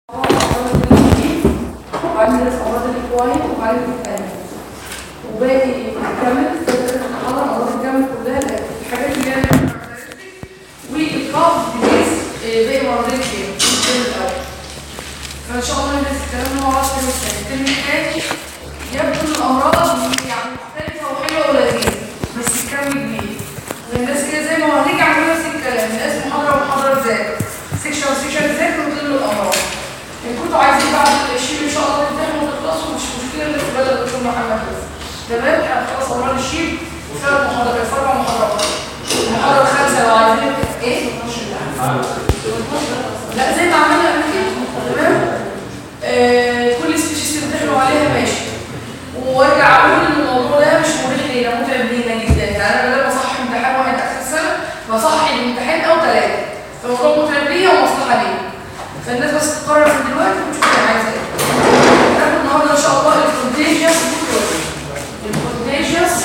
وبعدين ندرس امراض الاكواين وبعدين نتكلم وباقي نكمل المحاضره امراض الجامد كلها الحاجات اللي هي والكاف ديزيز باقي مرضين فيهم الترم الاول فان شاء الله ندرس الكلام ده مع بعض الترم الثاني الترم الثاني يبدو ان الامراض يعني مختلفه وحلوه ولذيذه بس الكم كبير والناس كده زي ما هو هنيجي على نفس الكلام الناس محاضره ومحاضره ذاكر سيكشن وسيكشن ذاكر وتقول الامراض ان كنتوا عايزين بعد الشيل ان شاء الله تمتحنوا وتخلصوا مش مشكله اللي في بالك دكتور محمد بس تمام احنا خلاص امراض الشيل ثلاث محاضرات في اربع محاضرات المحاضره الخامسه لو عايزين ايه لا زي ما عملنا قبل كده تمام آه كل سبيشيز تمتحنوا عليها ماشي وارجع اقول ان الموضوع ده مش مريح لينا متعب لينا جدا يعني انا بدل ما اصحي امتحان واحد اخر السنه بصحي الامتحان او ثلاثه فالموضوع متعب ليا ومصلحه ليا فالناس بس تقرر من دلوقتي ونشوف هي عايزه ايه هناخد النهارده ان شاء الله الكونتيجيوس الكونتيجيوس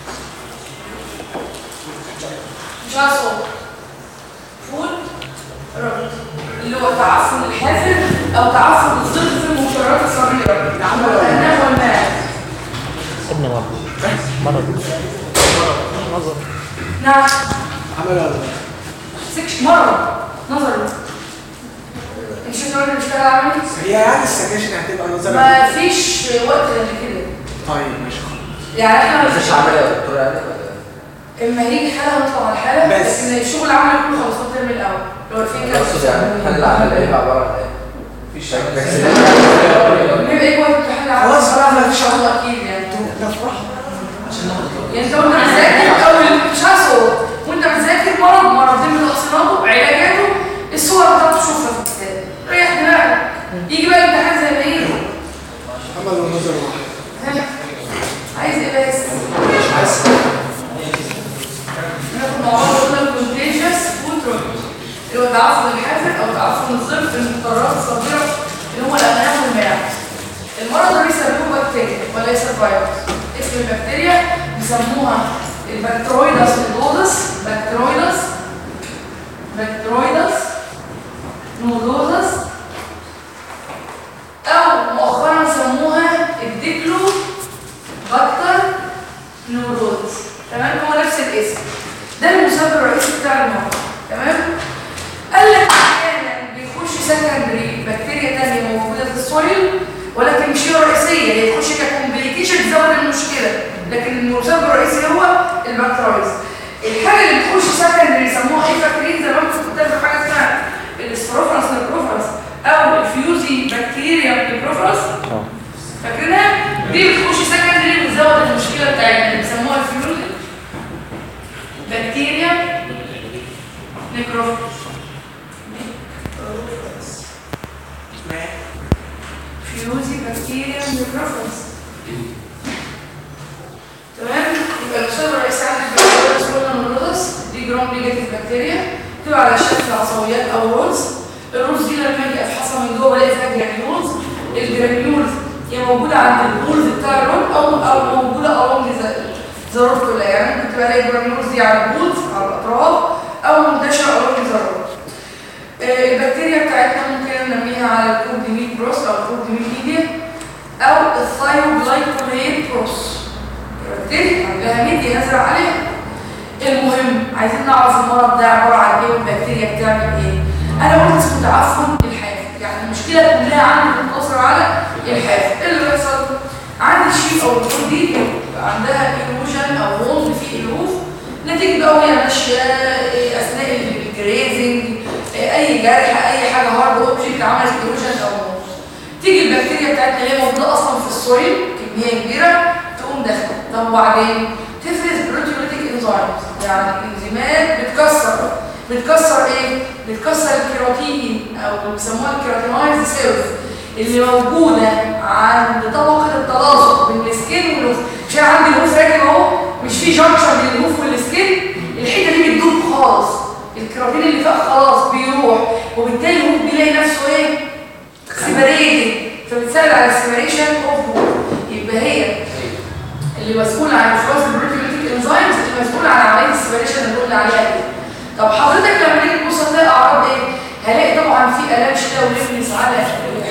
مش عايز صوت فول رد اللي هو تعفن الحافر او تعفن الظل في المنشورات الصغيره والانام والماء ابن مرض مرض نظر نعم عمل ولا سكش مره نظري مش هتقول لي بشتغل عملي هي يعني السكاشن هتبقى نظري ما فيش وقت قبل كده طيب ماشي يعني احنا مش عامل يا دكتور يعني ولا اما هيجي حاله نطلع على الحاله بس. لكن الشغل عملي كله خلصان الترم الاول لو في كده اقصد يعني هل العمل ايه عباره عن ايه؟ مفيش شك بيبقى ايه وقت الامتحان العملي خلاص بقى، ان مفيش شاء الله اكيد يعني نفرح يعني انت وانت بتذاكر اول مش هصور وانت بتذاكر مرض مرضين من الاصنافه علاجاته الصور بتاعته تشوفها في الكتاب ريح دماغك يجي بقى الامتحان زي ما يجي عمل ونظر واحد ها؟ عايز ايه بس مش عايز ناخد مع بعض قلنا الكونتيجيوس فود اللي هو تعفن الحافر او تعفن الظل في المضطرات الصغيره اللي هو الاملاح والماء المرض ده بيسموه بكتيريا وليس فيروس اسم البكتيريا بيسموها البكترويدس نودوزس بكترويدس بكترويدس نودوزس او مؤخرا سموها الديكلو بكتر نودوزس تمام هو نفس الاسم ده المسبب الرئيسي بتاع المرض تمام قال لك احيانا بيخش سكندري بكتيريا تانية موجوده في السويل ولكن مش هي الرئيسيه هي تخش ككومبليكيشن تزود المشكله لكن المسبب الرئيسي هو البكتيريا الحاجه اللي بتخش سكندري يسموها ايه فاكرين زمان كنت كتبت حاجه اسمها الاسبروفرس نيكروفرس او الفيوزي بكتيريا نيكروفرس اه فاكرينها دي بتخش سكندري وتزود المشكله بتاعتنا اللي بيسموها الفيوزي بكتيريا نيكروفرس فيوزي بكتيريا نيكروفرس تمام يبقى المسبب الرئيسي عندك بكتيريا اسمها نورودس دي جرام نيجاتيف بكتيريا بتبقى على شكل عصويات او رولز الرولز دي لما اجي افحصها من جوه بلاقي فيها جرانيولز الجرانيولز هي موجوده عند البولز بتاع الرول او او موجوده along ذا رول كلها يعني ممكن تبقى الاقي الجرانيولز دي على البولز على الاطراف او منتشره along ذا رول آه، البكتيريا بتاعتنا ممكن ننميها على الكورديميت بروس او الكورديميت ميديا او الثايوجلايكوليت بروس البكتيريا عندها ميديا نزرع عليها المهم عايزين نعرف المرض ده عباره عن ايه والبكتيريا بتعمل ايه انا قلت اسمه تعفن الحافر يعني المشكله كلها عندي مقتصره على الحافر ايه اللي بيحصل عندي الشيء او الطول دي بيبقى عندها ايروجن او وولد في الروف نتيجه بقى وهي ماشيه إيه، اثناء الجريزنج إيه، اي جرح اي حاجه هارد اوبجكت عملت ايروجن او وولد تيجي البكتيريا بتاعتنا اللي هي موجوده اصلا في السويل كميه كبيره تقوم داخله طب وبعدين تفرز بروتيوليتيك انزيمز يعني الانزيمات بتكسر بتكسر ايه بتكسر الكيراتين او بيسموها الكيراتينايز سيلز اللي موجوده عند طبقه التلاصق بين السكين واللوف مش أنا عندي الهوف راكب اهو مش في جنكشن بين الهوف والسكين الحته دي بتدوب خالص الكيراتين اللي فوق خلاص بيروح وبالتالي الهوف بيلاقي نفسه ايه سيبريتد فبتساعد على السيبريشن اوف يبقى هي اللي مسؤول عن افراز البروتيوليتيك انزيمز اللي مسؤول عن عمليه السيبريشن اللي قلنا عليها دي طب حضرتك لما نيجي تبص هتلاقي اعراض ايه هلاقي طبعا في الام شده وليمنس على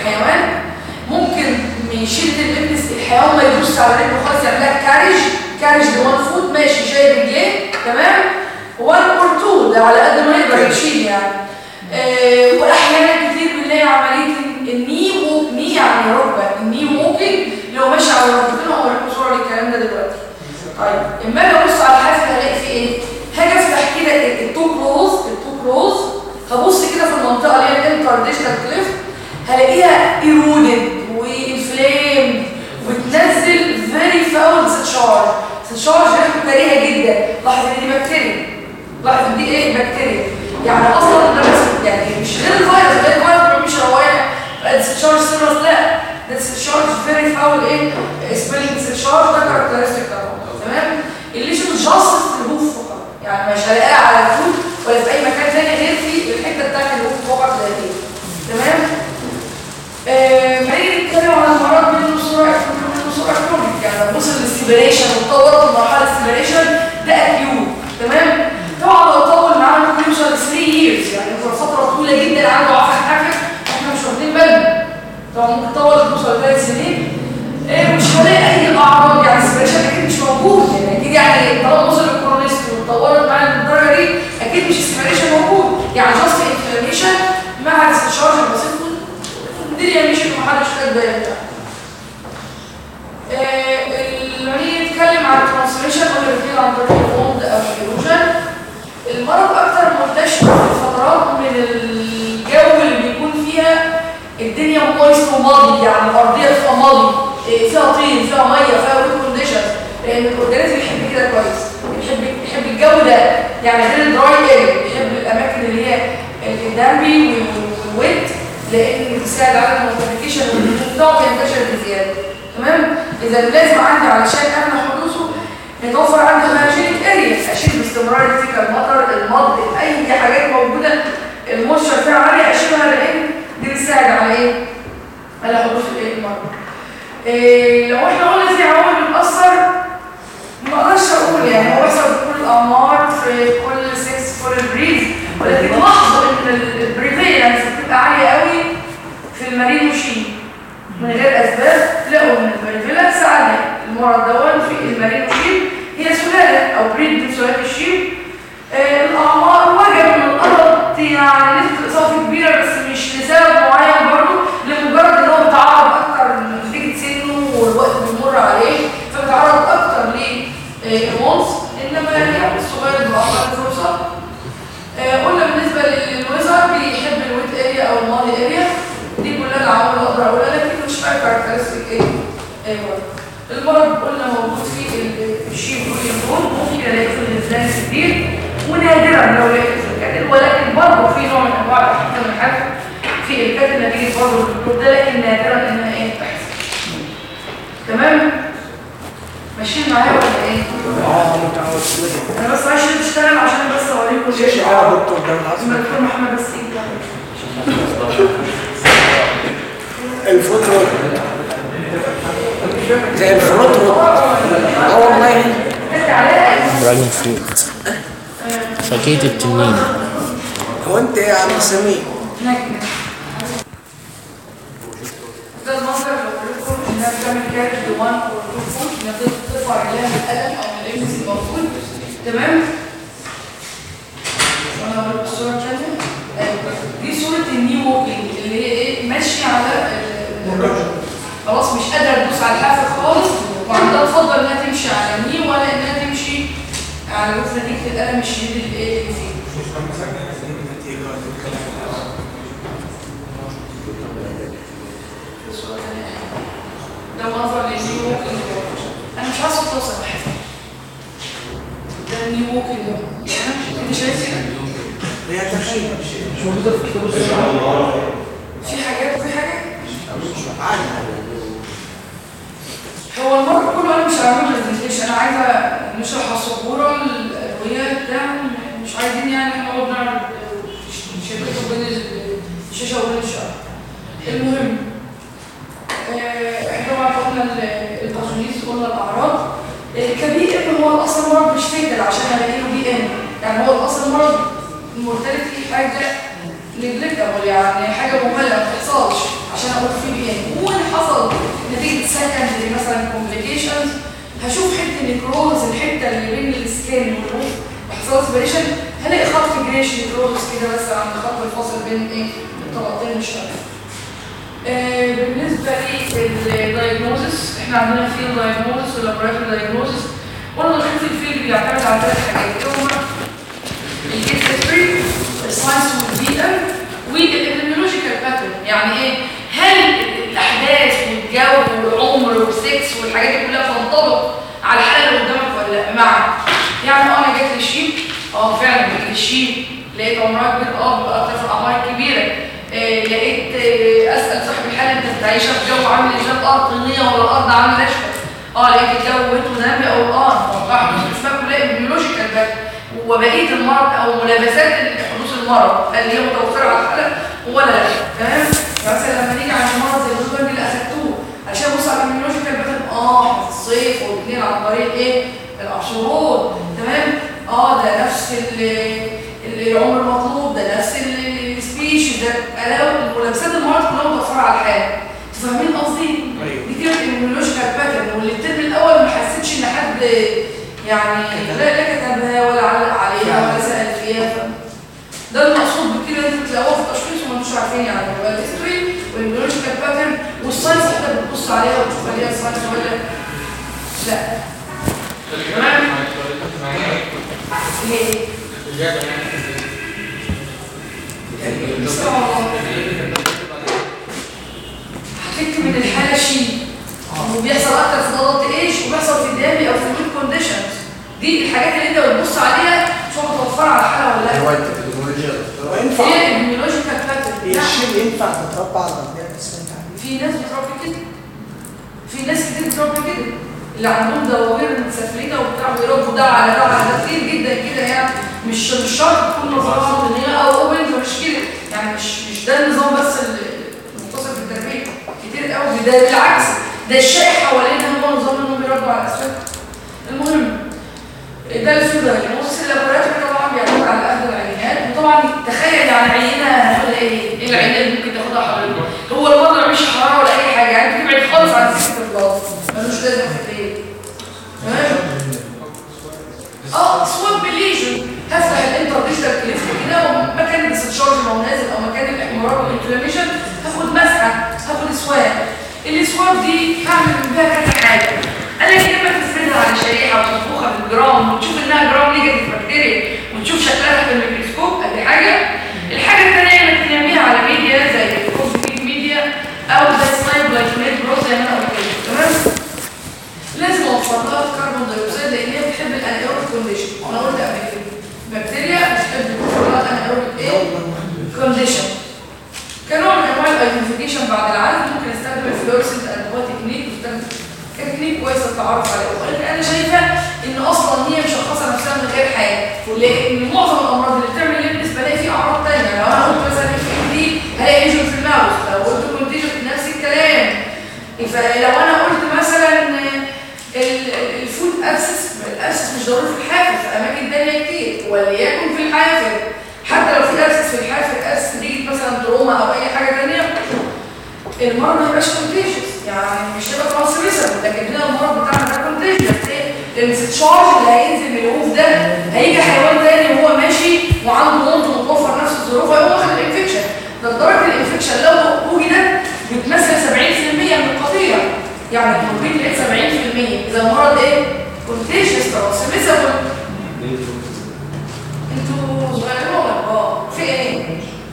يبص على رجله خالص يعمل لك كارج كارج بوان فوت ماشي شايل رجليه تمام وان اور تو ده على قد ما يقدر يشيل يعني آه واحيانا كتير بنلاقي عمليه الني ووك ني يعني ركبه الني ووكينج لو ماشي على ركبتين هوريكم صور للكلام ده دلوقتي طيب اما اجي ابص على الحافل هلاقي فيه ايه؟ هاجي افتح كده التو كلوز التو كلوز هبص كده في المنطقه اللي هي الانترديشنال كليف هلاقيها ايرودد وانفلام وبتنزل فيري فاول ستشارج ستشارج ريحته كريهه جدا لاحظ ان دي بكتيريا لاحظ ان دي ايه بكتيريا يعني اصلا ده بس يعني مش غير الفيروس غير الفيروس مش روايح ستشارج سيروس لا ده ستشارج فيري فاول ايه سبيلنج ستشارج ده كاركترستيك طبعا تمام اللي شو جاست في الهوف فقط يعني مش هلاقيها على الفوت ولا في اي مكان تاني غير في الحته بتاعت الهوف فقط لا غير تمام آه، ما نيجي نتكلم عن المرض منه صوره منه صوره كرونيك يعني لو وصل للسيبريشن واتطور في مرحله السيبريشن ده اكيوت تمام طبعا لو طول معاه ممكن يوصل ل 3 years يعني يبقى فتره طويله جدا عنده عفن حافظ احنا مش واخدين بالنا طبعا ممكن تطول توصل لثلاث سنين إيه مش هلاقي اي اعراض يعني السيبريشن اكيد مش موجود يعني اكيد يعني طالما وصل للكرونيست واتطورت معاه للدرجه دي اكيد مش السيبريشن موجود يعني جاست انفلاميشن مع الاستشارج البسيط الدنيا مشيت ومحدش خد باله لما نيجي نتكلم عن الترانسميشن قلنا بنتكلم عن طريق الفوند او الايروجن المرض اكتر منتشر في فترات من الجو اللي بيكون فيها الدنيا مويست وماضي يعني الارضيه فيها ماضي إيه، فيها طين فيها ميه فيها ويت كونديشن لان الاورجانيزم بيحب كده كويس بيحب بيحب الجو ده يعني غير الدراي اريا بيحب الاماكن اللي هي الدامبي والويت لان بتساعد على المالتيبيكيشن والنمو بتاعه ينتشر بزياده تمام اذا لازم عندي علشان امنع حدوثه يتوفر عندي هيجينيك اريا اشيل باستمرار التيكا المطر المض اي حاجات موجوده الموشر فيها عاليه اشيلها لان دي بتساعد على ايه؟ على حدوث الايه المرض إيه لو احنا قلنا في عوامل بتاثر ما اقدرش اقول يعني هو بيحصل في كل الاعمار في كل سكس في كل البريد ولكن لاحظوا ان البريفيلانس بتبقى عاليه قوي في المارين وشين من غير اسباب لقوا ان البريفيلانس عاليه المرض دون في المارين وشين هي سلاله او بريد من سلاله الشيب آه الاعمار وجب من الارض يعني نسبه اصابه كبيره بس مش لسبب معين برضه لمجرد ان هو بيتعرض اكتر نتيجه سنه والوقت بيمر عليه فبيتعرض اكتر للمونس انما يعني الصغير بيبقى اقل فرصه آه، قلنا بالنسبة للويزر بيحب الويت اريا او المالي اريا دي كلها العوامل اللي اقدر اقولها لكن مش فاكر كاركترستيك ايه ايوه المرض قلنا موجود في ال- الشيب واليمون ممكن الاقيه في الانسان كتير ونادرا لو لقيته في الكاتل ولكن برضه في نوع من انواع الحقيقه من الحاجه في الكاتل نتيجه برضه الجلوكوز ده لكن نادرا انها ايه تحصل تمام ماشيين معايا ولا ايه؟ اه متعود انا بس عايز تشتغل عشان بس اوريكم شيش الشيء. اه دكتور ده العظم دكتور محمد بس ايه الفطر زي الفروت اه والله انت عليها دراجون فروت فاكهة التنين هو انت يا عم سمير نجم ده المنظر اللي بقول لكم انها بتعمل كارت لوان او تو فوت انها ترفع رجلها من القلم او من الابس الموجود تمام وانا اقول لكم الصوره الثانيه أيوة. دي صوره النيو ووكينج اللي هي ايه ماشيه على ال- خلاص مش قادره تدوس على الحافه خالص وعندها تفضل انها تمشي على الني ولا انها تمشي على ركن نتيجه الالم الشديد اللي ايه اللي فيه ده منظر للنيو ووكينج انا مش عايزه توصل لحاجه ده النيو ووكينج ده انت شايف كده هي تخيل في حاجات وفي حاجات عادي هو المرة كله انا مش هعمل برزنتيشن انا عايزه نشرح على السبوره الادويه بتاع مش عايزين يعني نقعد نعرض شركته بين الشاشه وبين الشرح المهم آه، احنا طبعا قلنا ال- التشخيص قلنا الاعراض آه، كبي ان هو الاصل مرض مش فيتال عشان الاقي له بي ان يعني هو الاصل مرض المورتاليتي حاجه نجلكتبل يعني حاجه مهمله ما بتحصلش عشان اقول فيه بي ان واللي حصل نتيجه نتيجه سكندري مثلا كومبليكيشنز هشوف حته نيكروز الحته اللي بين السكين والروف وحصل سبريشن هلاقي خط جريش نيكروز كده بس عند خط الفاصل بين ايه الطبقتين مش عارف آه، بالنسبه للدايجنوزس احنا عندنا فيلد دايجنوزس واللابوراتوري دايجنوزس وانا دخلت الفيلد بيعتمد على ثلاث حاجات ايه هما الكيس هيستوري الساينس والبيئه والابيديميولوجيكال باترن يعني ايه هل الاحداث والجو والعمر والسكس والحاجات دي كلها تنطبق على الحاله اللي قدامك ولا لا مع يعني اه انا جات لي شيب اه فعلا جات لي شيب لقيت عمرها كبير اه بقى اكتر في الاعمار الكبيره آه لقيت آه اسال صاحب الحاله انت عايشه في جو عامل ازاي الارض طينيه ولا الارض عامله ناشفه اه لقيت الجو ويت ونامي او اه موضوع حدوث اسمها كلها ابيولوجيكال بس وبقيه المرض او ملابسات حدوث المرض هل هي متوفره على الحاله ولا لا تمام يعني مثلا لما نيجي على مرض زي الزوجه اللي اخدتوه عشان بص على الابيولوجيكال باترن اه في الصيف والاثنين عن طريق ايه العشرات تمام اه ده نفس ال- ال- العمر المطلوب ده نفس السبيشيز ده الاقي ملابسات المرض كلها متوفره على الحاله فاهمين قصدي؟ أيوة. دي كده الابيولوجيكال باترن واللي الترم الاول ما حسيتش ان حد يعني لا لا كتبها ولا علق عليها ولا سال فيها ف... ده المقصود بكده انتوا تلاقوها في التشخيص وما انتوش عارفين يعني يبقى الهيستوري والبيولوجيكال باترن والساينس حتى بتبص عليها وتشوف عليها الساينس ولا لا تمام ليه؟ هتكتب من الحاله شيء وبيحصل اكتر في ضغط ايش وبيحصل في الدامي او في الميد كونديشنز دي الحاجات اللي انت بتبص عليها شو متوفره على الحاله ولا هو لا التكنولوجيا يا دكتورة وينفع هي البيولوجيكال باترن هي الشيء ينفع تتربى على الأرضية بس انت عارف. في ناس بتربي كده في ناس كتير بتربي كده اللي عندهم دواوير مسافرين وبتاع بيربوا ده على ده على ده كتير جدا كده يعني مش مش شرط تكون نظام دينيه او اوبن مش كده يعني مش مش ده النظام بس المتصل بالتربيه كتير قوي ده بالعكس ده الشائع حوالينا هو نظام انهم بيربوا على الاسفل المهم ده الفيلد دايجنوستس اللابوراتوري طبعا بيعتمد على اخذ العينات وطبعا تخيل يعني عينه هناخدها ايه؟ ايه العينات اللي ممكن تاخدها حضرتك؟ هو الموضوع مش حراره ولا اي حاجه يعني تبعد خالص عن سكه البلاط ملوش لازمه في الايه؟ تمام؟ اه سواب بالليجن هفتح الانتر ديجيتال كليف كده ومكان الاستشارج لو نازل او مكان الاحمرار والانفلاميشن هاخد مسحه هاخد سواب السواب دي هعمل بيها كذا حاجه انا يا اما تفردها على شريحه وتطبخها بالجرام وتشوف انها جرام نيجاتيف بكتيريا وتشوف شكلها في الميكروسكوب ادي حاجه الحاجه الثانيه انك تنميها على ميديا زي الكوزميك ميديا او زي سلايد لايكونيت بروز زي ما انا قلت لك تمام لازم اوفر لها الكربون دايوكسيد لان هي بتحب الانايروبيك كونديشن وانا قلت قبل كده البكتيريا بتحب الانايروبيك ايه كونديشن كنوع من انواع الايدنتيفيكيشن بعد العزل ممكن استخدم الفلورسنت انتوا تكنيك واستخدم كتكنيك كويس للتعرف عليه ولكن انا شايفه ان اصلا هي مشخصه نفسها من غير حاجه لان معظم الامراض اللي بتعمل لبس بلاقي فيه اعراض ثانيه لو انا قلت مثلا في دي هلاقي ليجن في الماوس لو قلت كونتيجن نفس الكلام فلو انا قلت مثلا ال- ال- الفود ابسس الابسس مش ضروري في الحافر في اماكن ثانيه كتير وليكن في الحافر حتى لو في ابسس في الحافر ابسس نتيجه مثلا تروما او اي حاجه ثانيه المرض ما يبقاش كونتيجيوس يعني مش هيبقى ترانسميسر لكن هنا المرض بتاعنا ده كونتيجيوس ليه؟ لان التشارج اللي هينزل من الوف ده هيجي حيوان تاني وهو ماشي وعنده منط متوفر نفس الظروف هيقوم واخد الانفكشن ده درجه الانفكشن لو وجدت بتمثل 70% من القطيع يعني الكومبليت ريت 70% اذا المرض ايه؟ كونتيجيوس ترانسميسر انتوا صغيرين ولا اه في ايه؟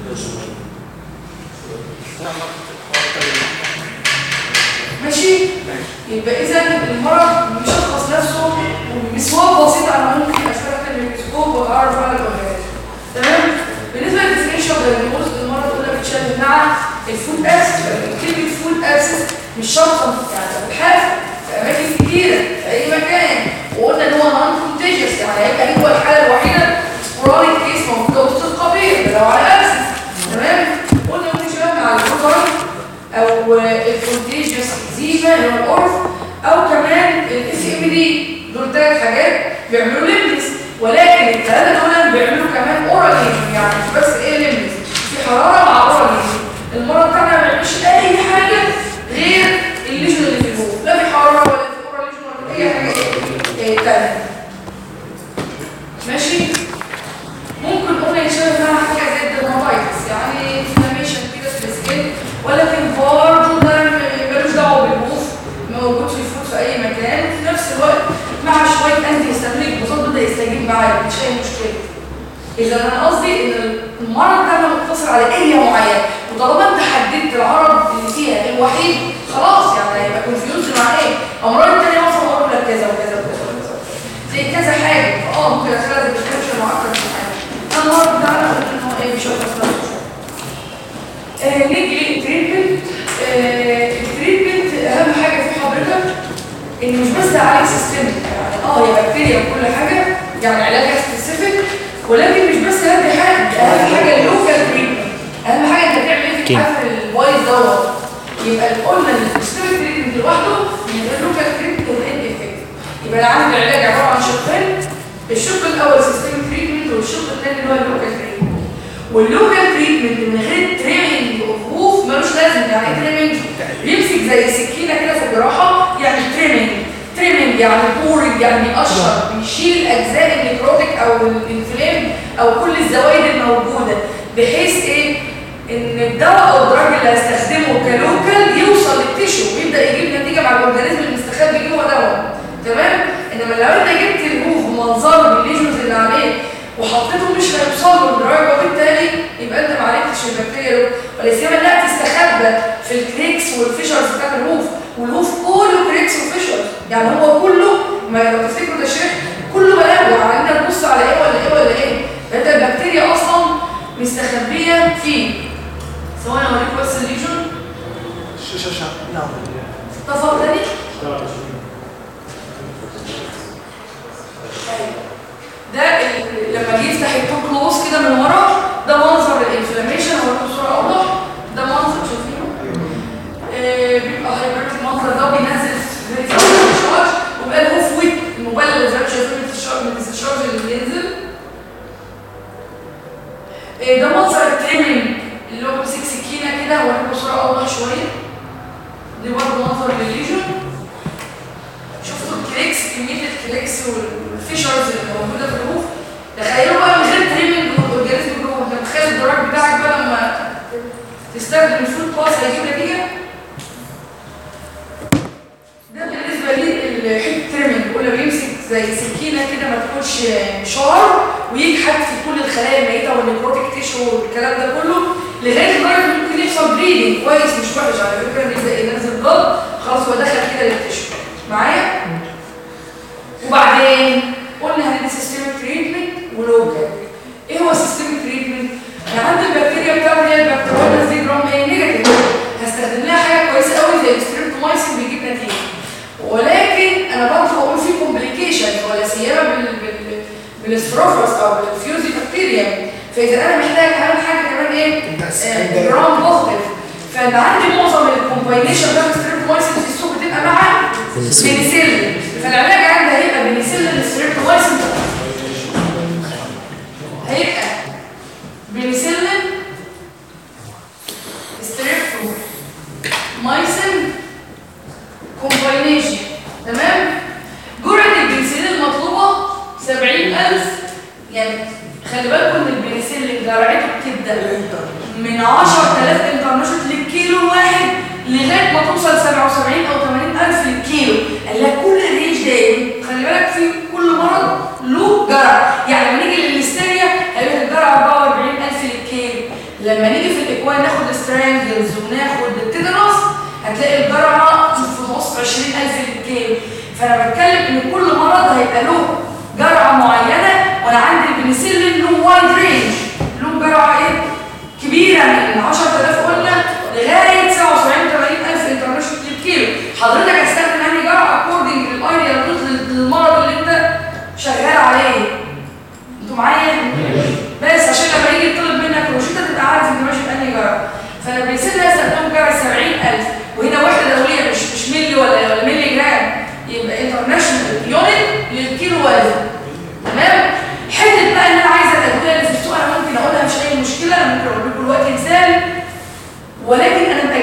ماشي يبقى اذا المرض بيشخص نفسه بسواب بسيط انا ممكن اشتغل الميكروسكوب واعرف على الاورجانيزم تمام بالنسبه للديفينيشن دايجنوز المرض كلها بتشابه مع الفود اسيس كلمه فود اسيس مش شرط يعني بالحافه في اماكن كتيره في اي مكان وقلنا ان هو نون كونتيجيوس يعني هيبقى هو الحاله الوحيده سبورانيك كيس موجوده وسط القبيل لو على اسيس تمام قلنا ممكن شباب مع الفوتر او الكونتيجيوس زيما اللي هو القرف او كمان الاس ام دي دول ثلاث حاجات بيعملوا ليمبس ولكن الثلاثه دول بيعملوا كمان اورالي يعني مش بس ايه ليمبس في حراره مع اورالي المرض بتاعنا ما بيعملش اي حاجه غير الليجن اللي في الجوع عادي مش اي مشكله اذا انا قصدي ان المرض ده مقتصر على اريا معينه وطالما انت حددت العرض اللي فيها الوحيد خلاص يعني هيبقى كونفيوز مع ايه امراض التانية مثلا اقول لك كذا وكذا وكذا وكذا زي كذا حاجه اه ممكن ادخلها زي ديسكربشن معقد في حاجه المرض بتاعنا قلت ان هو ايه بيشوف آه نيجي للتريتمنت آه التريتمنت اهم حاجه في حضرتك ان مش بس ده علاج سيستمك يعني اه هي بكتيريا وكل حاجه يعني علاجها سبيسيفيك ولكن مش بس اهم حاجه اهم حاجه اللوكال تريتمنت اهم حاجه انت تعمل ايه في كيم. الحفر البايظ دوت يبقى قلنا ان السيستمك تريتمنت لوحده يبقى اللوكال تريتمنت والان افكت يبقى انا عندي العلاج عباره عن شقين الشق الاول سيستمك تريتمنت والشق الثاني اللي هو اللوكال تريتمنت واللوكال تريتمنت من غير تريمنج وخوف ملوش لازم يعني ايه تريمنج بيمسك زي سكينه كده في الجراحه يعني تريمنج تريمنج يعني بورنج يعني بيقشر بيشيل اجزاء النيكروتيك او الانفلام او كل الزوايد الموجوده بحيث ايه ان الدواء او الدراج اللي هستخدمه كلوكال يوصل للتيشو ويبدا يجيب نتيجه مع الاورجانيزم المستخبي جوه دواء تمام انما لو انت جبت الهوف بمنظره بالليجنز اللي عليه وحطيته مش هيوصل له الدراج وبالتالي يبقى انت ما عالجتش البكتيريا دول ولا سيما لا تستخبى في الكريكس والفيشرز بتاعت الهوف والهوف كله كريكس وفيشرز يعني هو كله ما لو تفتكروا ده الشيخ كله بلاوي عندنا نبص على ايه ولا ايه ولا ايه فانت البكتيريا اصلا مستخبيه فيه ثواني اوريكم بس الليجون شو شو شو نعم طفل تاني ده ال- لما جه يفتح التوب كلوز كده من ورا ده منظر الانفلاميشن هوريكم بصوره اوضح ده منظر شايفينه آه بيبقى هايبرت المنظر ده بينزل زي الشارج وبقى الهوف ويت المبلل زي ما شايفين من الشارج من الشارج اللي بينزل آه ده منظر التريمنج اللي هو بيمسك سكينه كده هوريكم بصوره اوضح شويه دي برضه منظر للليجن شفتوا الكليكس كميه الكليكس والفيشرز اللي موجوده في الروف تخيلوا بقى من غير تريمنج والاورجانيزم جوه انت متخيل الدراج بتاعك بقى لما تستخدم الفود باس هيجيب نتيجه ده بالنسبه لي حته تريمنج ولا بيمسك زي سكينه كده ما تكونش شار ويكحت في كل الخلايا الميته والنيكروتيك تيشو والكلام ده كله لغايه لدرجه إن ممكن يحصل بريدنج كويس مش وحش على فكره بيبدا ينزل بلد خلاص هو دخل كده للتيشو معايا وبعدين قلنا هندي سيستمك تريتمنت ولوكال ايه هو سيستمك تريتمنت انا عندي البكتيريا بتاعتي هي البكتيريا دي جرام ايه نيجاتيف هستخدم لها حاجه كويسه قوي زي الستريبتومايسين بيجيب نتيجه ولكن انا برضه بقول في كومبليكيشن ولا سيما بال بال بالسبروفرس او بالفيوزي بكتيريا فاذا انا محتاج اهم حاجه كمان ايه آه، جرام بوزيتيف فانا عندي معظم الكومباينيشن ده الستريبتومايسين في السوق بتبقى مع بنسلين. بنسلين فالعلاج عندي هيبقى بنسلين ستريبتومايسين هيبقى بنسلين ستريبتومايسين كومباينيشن تمام جرعه البنسلين المطلوبه 70000 يعني خلي بالكم ان البنسلين جرعته بتبدا من 10000 انترناشونال للكيلو الواحد لغايه ما توصل 77 او 80000 للكيلو قال لك كل الرينج ده خلي بالك في كل مرض له جرعه يعني لما نيجي للهستيريا هيقول لك الجرعه 44000 للكيلو لما نيجي في الاكوان ناخد سترانجلز وناخد التيتانوس هتلاقي الجرعه في نص 20000 للكيلو فانا بتكلم ان كل مرض هيبقى له جرعه معينه وانا عندي البنسلين له وايد رينج له جرعه ايه كبيره من 10000 قلنا لغايه 77 80000 انترناشونال للكيلو حضرتك هتستخدم انهي جرعه اكوردنج للايديا للمرض اللي انت شغال عليه انتوا معايا بس عشان لما يجي يطلب منك روشته تبقى عارف انت ماشي بانهي جرعه فانا بنسيت استخدم جرعه 70000 وهنا وحده دوليه مش مش ملي ولا ولا ملي جرام يبقى انترناشونال يونت للكيلو وزن تمام حته بقى ان انا عايزه الادويه اللي في السوق انا ممكن اقولها مش اي مشكله انا ممكن اقول لكم دلوقتي مثال ولكن انا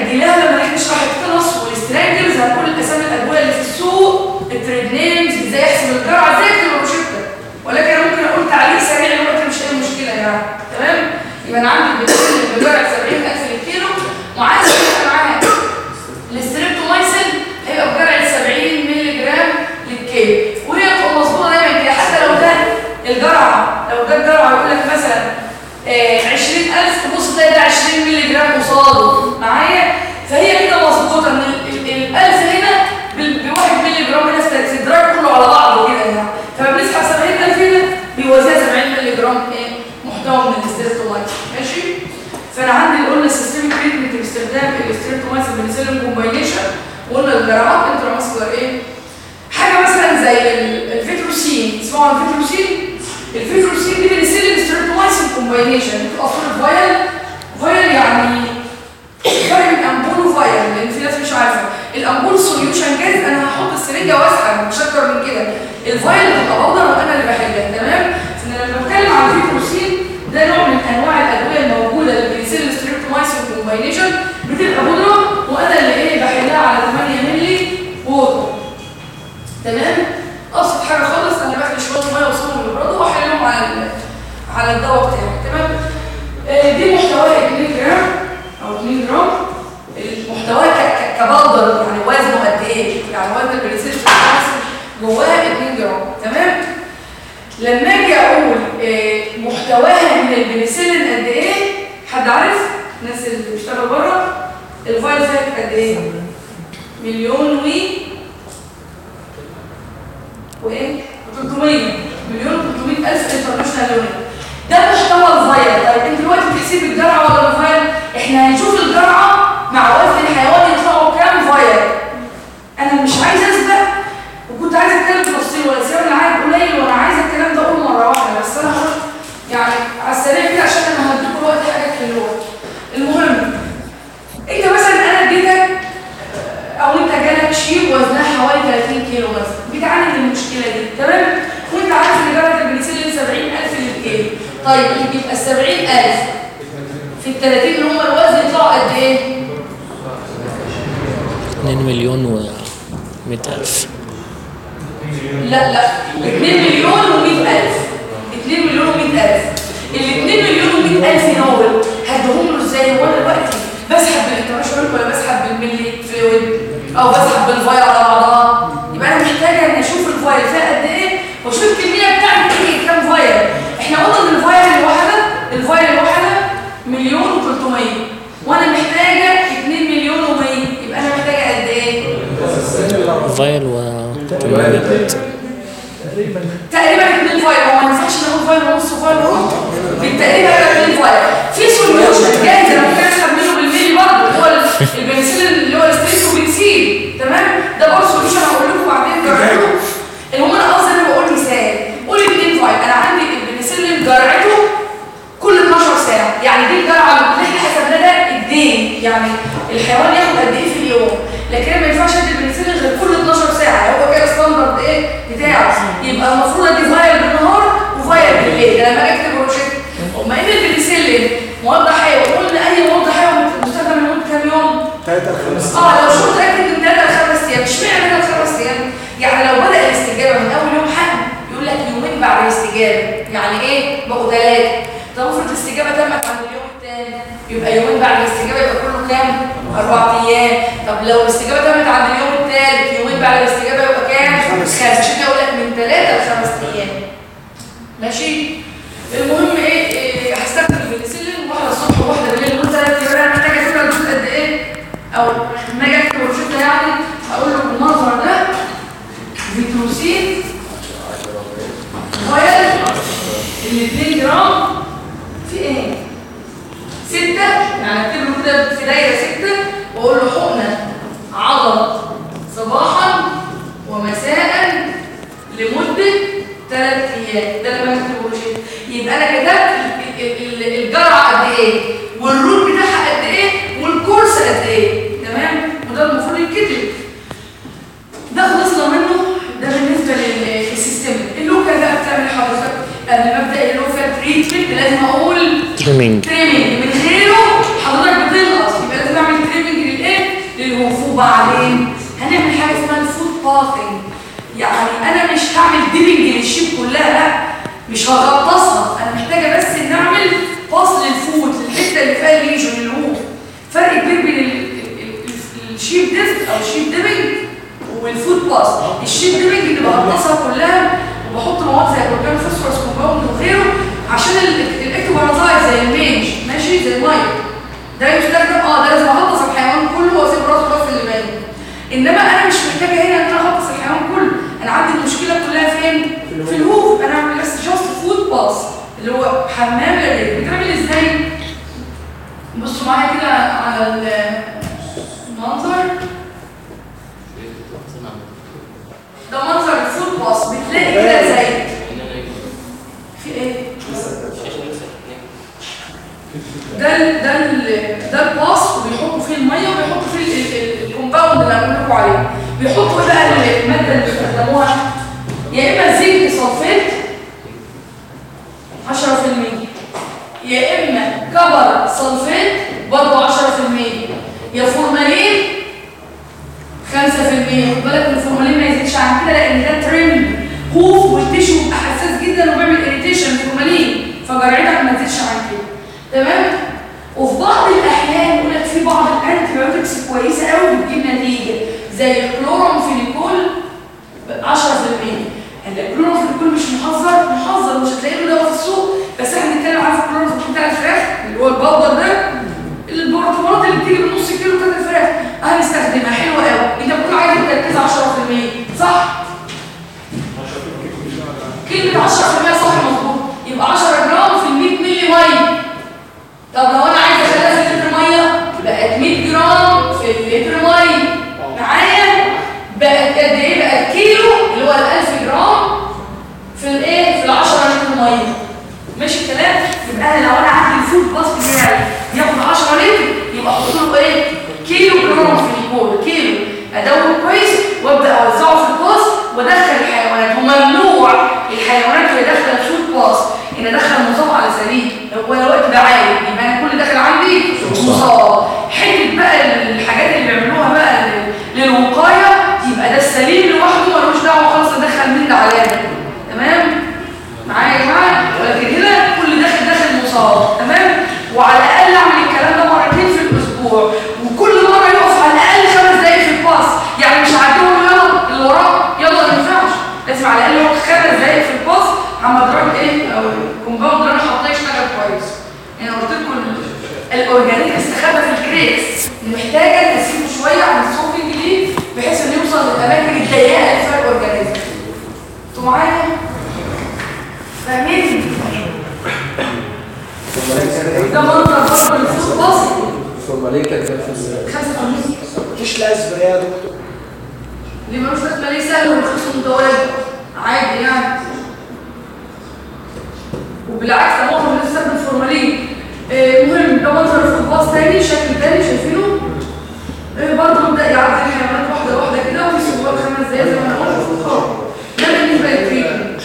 قصاده معايا فهي كده مظبوطه ان ال- ال- الالف هنا بال- بواحد مللي جرام هنا في الدراج كله على بعضه كده يعني فبنسحب 70000 هنا بيوازيها 70 مللي جرام ايه محتوى من الاستريبتومايسين ماشي فانا عندي قلنا السيستميك تريتمنت باستخدام الاستريبتومايسين بنسلم كومباينيشن وقلنا الجرعات انتراماسكولار ايه حاجه مثلا زي ال- الفيتروسين اسمعوا عن الفيتروسين الفيتروسين دي بنسلم ستريبتومايسين كومباينيشن بتبقى صوره فايل فايل يعني فرق بين امبول وفايل لان في ناس مش عارفه الامبول سوليوشن جاهز انا هحط السرنجه واسحب مش اكتر من كده الفايل بتبقى بودر وانا اللي بحلها تمام فانا لما بتكلم عن الفيتروسين ده نوع من انواع الادويه الموجوده اللي بيسيل ستريبتومايسين كومباينيشن بتبقى بودره وانا اللي ايه بحلها على 8 مللي ووتر تمام ابسط حاجه خالص انا باخد شويه ميه وصوم ويبردوا واحلهم على ال- على الدواء بتاعي تمام آه، دي محتواها 2 جرام او 2 جرام محتواها ك- ك- كبودر يعني وزنه قد ايه يعني وزن البريسيل جواها 2 جرام تمام لما اجي اقول آه، محتواها من البنسلين قد ايه حد عارف الناس اللي بتشتغل بره الفايل فات قد ايه مليون و وايه 300 مليون 300 الف انترناشونال يونت ده محتوى الفايل طيب انت دلوقتي بتحسب الجرعه ولا الفايل احنا هنشوف الجرعه مع وزن الحيوان يطلعوا كام فايل انا مش عايز اسبق وكنت عايز اتكلم في تفصيل ولا سيب العدد قليل وانا عايز الكلام ده اقوله مره واحده بس انا قلت يعني على السريع كده عشان انا هديكم وقت حاجات حلوه المهم انت مثلا انا اديتك او انت جالك شيء وزنها حوالي 30 كيلو مثلا بتعاني من المشكله دي تمام وانت عارف ان جرعه البنسلين 70000 للكيلو طيب يبقى ال 70000 في ال 30 اللي هم الوزن يطلعوا قد ايه 2 مليون و 100 ألف لا لا 2 مليون و100 الف 2 مليون و100 الف ال 2 مليون و100 الف نوبل هديهم له ازاي هو انا دلوقتي بسحب بالانترناشونال ولا بسحب بالملي فلويد او بسحب بالفاير على بعضها يبقى انا محتاجه ان اشوف الفاير فيها قد ايه واشوف الكميه بتاعتي ايه كام فاير احنا قلنا ان الفاير الواحده الفاير الواحده مليون و300 وانا محتاجه 2 مليون و100 يبقى انا محتاجه قد ايه فايل و 800 تقريبا 2 فايل هو ما ينفعش ناخد فايل ونص فايل ونص بالتقريبا هيبقى 2 فايل في سوليوشن جاهز انا ممكن اسحب منه بالميلي برضه اللي هو ال- البنسلين اللي هو الستريس وبنسيل تمام ده برضه سوليوشن هقول لكم بعدين جرعته المهم انا قصدي انا بقول مثال قول 2 فايل انا عندي البنسلين جرعته كل 12 ساعه يعني دي الجرعه اللي احنا حسبناها ده الدين يعني الحيوان ياخد قد ايه في اليوم لكن أنا ما ينفعش ادي البنسلين غير كل 12 ساعه هو كده ستاندرد ايه بتاعه يبقى المفروض ادي فايل بالنهار وفايل بالليل ده لما اجي اكتب روشته وما ان البنسلين مواد حيوي قلنا اي مواد حيوي مستخدم لمده كام يوم 3 5 اه لو شو متاكد من 3 ل 5 ايام اشمعنى 3 ل 5 ايام يعني لو بدا الاستجابه من اول يوم حقن يقول لك يومين بعد الاستجابه يعني ايه بقوا ثلاثه طب افرض الاستجابه تمت عند اليوم الثاني يبقى يومين بعد الاستجابه يبقى كله كام اربع ايام طب لو الاستجابه تمت عند اليوم الثالث يومين بعد الاستجابه يبقى كام خمس. خمس عشان كده اقول لك من ثلاثه لخمس ايام ماشي المهم ايه, إيه هستخدم البنسلين واحده الصبح وواحده بالليل لمده ثلاث ايام انا محتاجه اشوف الجزء قد ايه او لما اجي اكتب روشته يعني اقول له بالمنظر ده فيتروسين فايل ال 2 جرام في ايه؟ ستة يعني اكتب له كده في دايره ستة واقول له حقنه عضل صباحا ومساء لمده ثلاث ايام ده لما اكتب روشته يبقى انا كتبت ال- ال- الجرعه قد ايه والروت بتاعها قد ايه والكورس قد ايه تمام وده المفروض يتكتب ده خلصنا منه ده بالنسبه لل- للسيستم اللوكا بقى بتعمل حضرتك قبل ما ابدا اللوكا تريتمنت لازم اقول تريمينج تريمنج من غيره حضرتك بتنقص يبقى لازم اعمل تريمنج للايه للهوف وبعدين هنعمل حاجه اسمها الفود باثنج يعني انا مش هعمل ديبنج للشيب كلها لا مش هغطسها انا محتاجه بس ان اعمل فصل الفود الحته اللي فيها الليجون الهوف فرق كبير بين ال- ال- ال- الشيب ديفت او الشيب ديبنج والفود باس الشيب ديبنج اللي بغطسها كلها وبحط مواد زي اورجان فوسفورس كومباوند وغيره عشان ال- الاكتوبارازايت زي الميج ماشي زي الميه ده يستخدم اه ده لازم اغطس الحيوان كله واسيب راسه بس اللي باين انما انا مش محتاجه هنا ان انا اغطس الحيوان كله انا عندي المشكله كلها فين في الهوف انا اعمل بس جاست فود باس اللي هو حمام للرجل بيتعمل ازاي بصوا معايا كده على المنظر ده منظر الفود باس بتلاقي كده زي في ايه ده ال ده ال ده الباص وبيحطوا فيه الميه وبيحطوا فيه ال- ال- الكومباوند اللي انا لكم عليه بيحطوا ايه بقى الماده اللي بيستخدموها يا اما زنك صلفات 10% يا اما كبر صلفات برضه 10% يا فورمالين 5% خد بالك ان الفورمالين ما يزيدش عن كده لان ده ترند خوف والتيشو بيبقى حساس جدا وبيعمل اريتيشن الفورمالين فجرعتك ما تزيدش عن كده تمام وفي بعض الاحيان يقول لك في بعض الانتي بايوتكس كويسه قوي بتجيب نتيجه زي الكلورامفينيكول 10% هلا الكلورامفينيكول مش محذر محذر مش هتلاقي له دواء في السوق بس احنا بنتكلم عن الكلورامفينيكول بتاع الفراخ اللي هو البودر ده البرطمانات اللي بتيجي بنص كيلو بتاعت الفراخ هنستخدمها حلوه قوي انت بتقول عايز تركيز 10% صح كلمه 10% صح مظبوط يبقى 10 جرام في ال 100 مللي ميه طب لو انا عايزه اخليها في لتر ميه بقت 100 جرام في اللتر ميه معايا بقت قد ايه بقت كيلو اللي هو ال 1000 جرام في الايه في ال 10 لتر ميه ماشي الكلام يبقى انا لو انا عندي الفود باس بتاعي ياخد 10 لتر يبقى احط له ايه كيلو جرام في الكول كيلو ادوره كويس وابدا اوزعه في الباص وادخل الحيوانات وممنوع الحيوانات اللي داخله الفود باص ان ادخل مصاب على سليم هو الوقت ده عالي يبقى انا كل اللي داخل عندي مصاب حته بقى الحاجات اللي بيعملوها بقى لل- للوقايه يبقى ده السليم لوحده ملوش دعوه خالص ادخل من ده على ده تمام معايا يا جماعه ولكن هنا كل داخل داخل مصاب تمام وعلى الاقل اعمل الكلام ده مرتين في الاسبوع وكل مره يقف على الاقل خمس دقائق في الباص يعني مش هعديهم يلا اللي وراه يلا ما ينفعش لازم على الاقل يقعد خمس دقائق في الباص عم تروح ايه او الكومباوند اللي انا حاطاه يشتغل كويس يعني قلت لكم ال- الاورجانيك استخبى في الكريكس محتاجه نسيبه شويه عن السوفينج دي بحيث انه يوصل للاماكن الضيقه اللي فيها الاورجانيزم انتوا معايا فاهمين ده منظر برضه للفوق باص الفورمالين كانت كام في المية؟ 85 مفيش لازمه يا دكتور ليه ملوش لازمه ليه سهل ورخيص ومتواجد عادي يعني وبالعكس ده معظم الناس بتستخدم فورمالين آه، المهم ده منظر الفوتباص تاني شكل تاني شايفينه آه، برضه نبدا يعدي الحيوانات واحده واحده كده وفي سبوع خمس دقايق زي ما انا قلت خلاص. ده بالنسبه للتريتمنت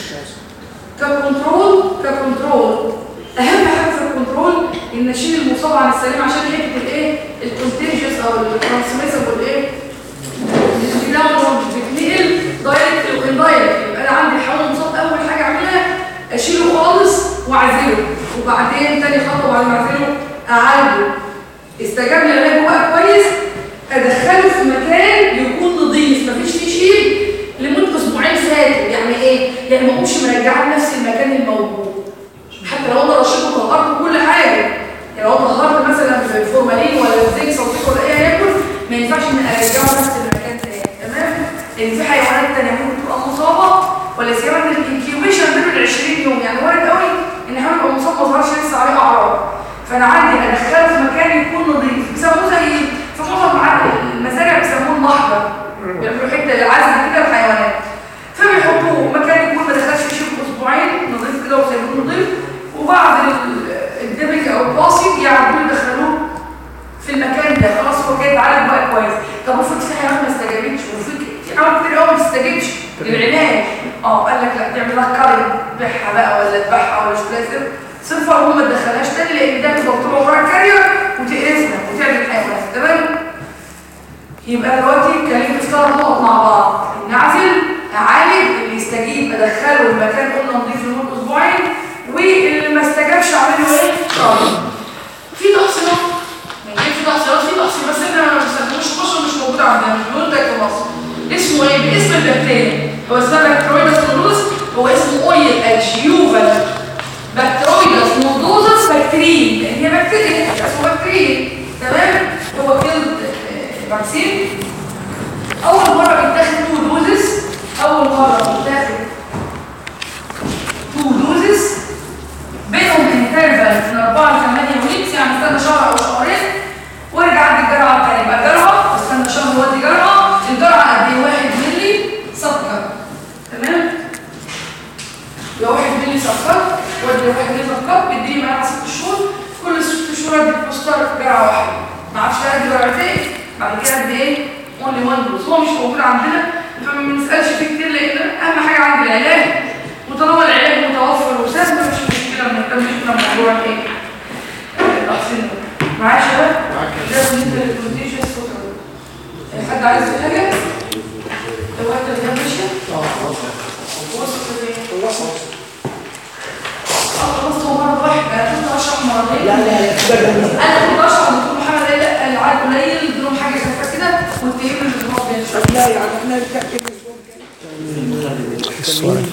ككنترول ككنترول اهم حاجه في الكنترول ان اشيل المصاب عن السليم عشان حته الايه الكونتيجيوس او الترانسميسبل ايه الانفلام بتتنقل دايركت واندايركت يبقى انا عندي الحيوان المصاب اول حاجه اعملها اشيله خالص واعزله وبعدين تاني خطوه بعد ما اعزله اعالجه استجاب للعلاج بقى كويس ادخله في مكان يكون نظيف مفيش فيه شيء لمده اسبوعين فاتوا يعني ايه يعني ما اقومش مرجعه لنفس المكان الموجود حتى لو انا رشيته وطهرت كل حاجه يعني لو طهرت مثلا في فورمالين ولا زنك صوتيك ولا ايه ياكل ما ينفعش ان ارجعه نفس المكان تاني تمام لان في حيوانات تانيه ممكن تبقى مصابه ولا سيما ان الانكيوبيشن بين ال 20 يوم يعني وارد قوي ان حيوان يبقى مصاب ما ظهرش لسه عليه اعراض فانا عندي ادخله في مكان يكون نظيف بيسموه زي في معظم المزارع بيسموه المحضر بيعملوا حته للعزل كده الحيوانات فبيحطوه مكان يكون ما دخلش فيه شيء اسبوعين نظيف كده وسايبينه نظيف وبعد ال- الدبك او الباسي يعدوا يدخلوه في المكان ده خلاص هو كده اتعالج بقى كويس طب افرض في حيوانات ما استجابتش وفي في حيوانات كتير قوي ما بتستجيبش للعلاج اه قال لك لا تعمل لها كاري تذبحها بقى ولا تذبحها ولا شو لازم صرفها وهم ما تدخلهاش تاني لان ده بتبقى طول عمرها كارير وتقرفنا وتعمل الحيوانات تمام يبقى دلوقتي كلمة ثلاث نقط مع بعض نعزل اعالج اللي يستجيب ادخله المكان قلنا نضيف لمده اسبوعين واللي ما استجابش اعمل له ايه؟ طيب في تحصيلات من غير في تحصيلات في تحصيل بس احنا ما بنستخدموش بشر مش موجود عندنا مش بنقول ده في مصر اسمه ايه؟ باسم البكتيريا هو اسمها بكتيرويدس نودوزس هو اسمه اويل الجيوفال بكتيرويدس نودوزس بكتيريا لان هي بكتيريا اسمه بكتيريا تمام هو كيلد فاكسين اول مره بيتاخد تو دوزز اول مره بيتاخد تو دوزز بينهم انترفال من 4 ل 8 ويكس يعني استنى شهر او شهرين وارجع عدي الجرعه الثانيه يبقى جرعه استنى شهر وادي جرعه الجرعه قد ايه 1 مللي سكر تمام يبقى 1 مللي سكر وادي 1 مللي سكر بيديني معاها 6 شهور كل 6 شهور ادي بوستر جرعه واحده ما اعرفش ادي جرعتين بعد كده ادي ايه اونلي وان دوز هو مش موجود عندنا فما بنسالش فيه كتير لان اهم حاجه عندي العلاج وطالما العلاج متوفر وسهل مش مشكله ما نهتمش بموضوع ايه التقسيم ده معايا يا شباب؟ ده بالنسبه للكونتيجيوس فوتر حد عايز يقول حاجه؟ لو انت اللي ماشيه؟ اه وصلت ليه؟ اه خلاص هو مره واحده انا كنت اشرح مرتين لا لا لا كده جميل انا كنت اشرح دكتور محمد قال لا العاد قليل بدون حاجه خفيفه كده والتهيئ الاسبوع الجاي لا يعني احنا نتأكد الصورة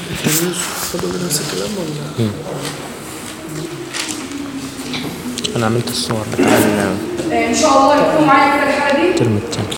أنا عملت الصور بتاع ان شاء الله يكون معايا كده الحاله دي الترم التاني